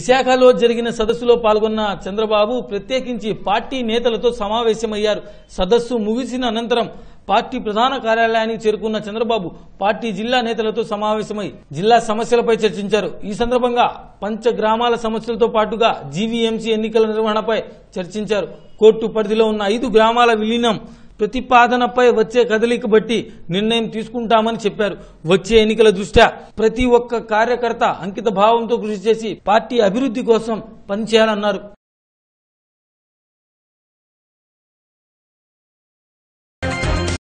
విశాఖలో జరిగిన సదస్సులో పాల్గొన్న చంద్రబాబు ప్రత్యేకించి పార్టీ నేతలతో సమావేశమయ్యారు సదస్సు ముగిసిన అనంతరం పార్టీ ప్రధాన కార్యాలయానికి చేరుకున్న చంద్రబాబు పార్టీ జిల్లా నేతలతో సమావేశమై జిల్లా సమస్యలపై చర్చించారు ఈ సందర్భంగా పంచ గ్రామాల సమస్యలతో పాటుగా జీవీఎంసీ ఎన్నికల నిర్వహణపై చర్చించారు కోర్టు పరిధిలో ఉన్న ఐదు గ్రామాల విలీనం ప్రతిపాదనపై వచ్చే కదలిక బట్టి నిర్ణయం తీసుకుంటామని చెప్పారు వచ్చే ఎన్నికల దృష్ట్యా ప్రతి ఒక్క కార్యకర్త అంకిత భావంతో కృషి చేసి పార్టీ అభివృద్ధి కోసం పనిచేయాలన్నారు